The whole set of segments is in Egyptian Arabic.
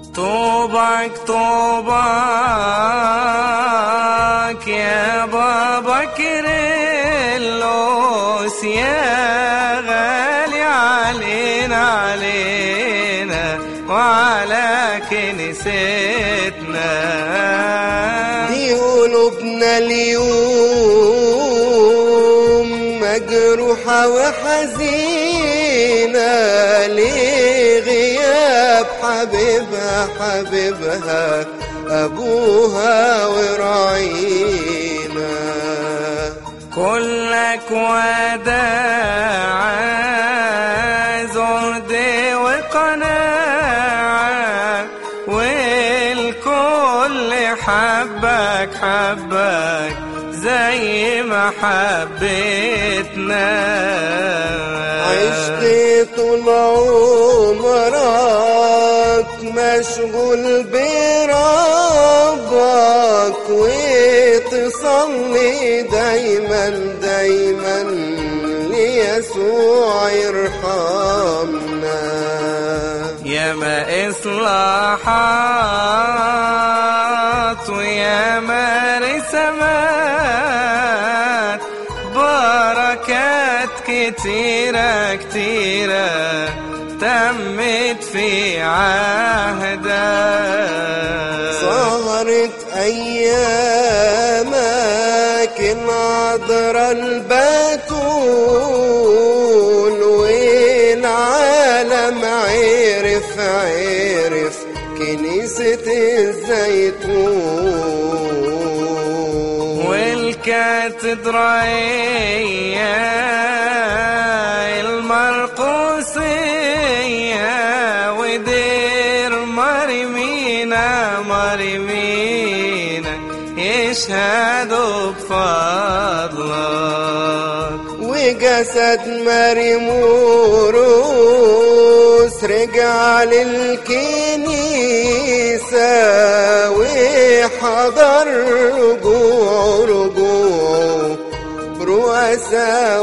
طوبك طوبك يا بابا كريلوس يا غالي علينا علينا وعلى كنيستنا دي قلوبنا اليوم مجروحة وحزينة لغياب حبيبها حبيبها أبوها ورعينا كلك وداع زهد وقناعة والكل حبك حبك زي ما حبيتنا عشت طول عمرك مشغول بربك وتصلي دايما دايما ليسوع يرحمنا يا ما إصلاحات ويا ما رسمات بركات كتيرة كتيرة تمت في عهدك صارت أيامك العذراء البتول والعالم عرف عرف كنيسة الزيتون والكاتدرائية المرقوسية ودير مريمينا مريمينا يشهدوا بفضلك وجسد مريم وروس رجع للكنيسة وحضر رجوع رجوع رؤساء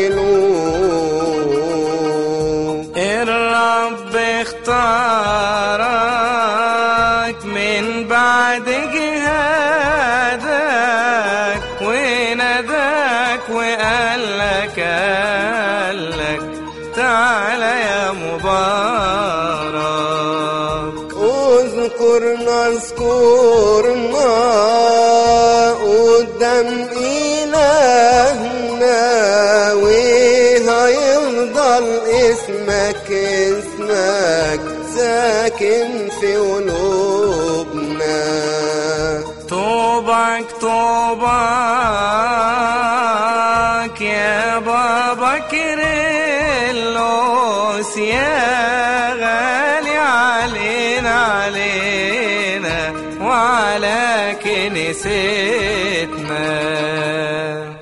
وملوك الرب اختارك من بعد جهادك ونداك وقال لك قال لك تعالى يا مبارك اذكرنا اذكرنا قدام إلهنا وهيفضل اسمك اسمك ساكن في قلوبنا طوبك طوبك يا بابا كريلوس يا غالي علينا علينا وعلى كنيستنا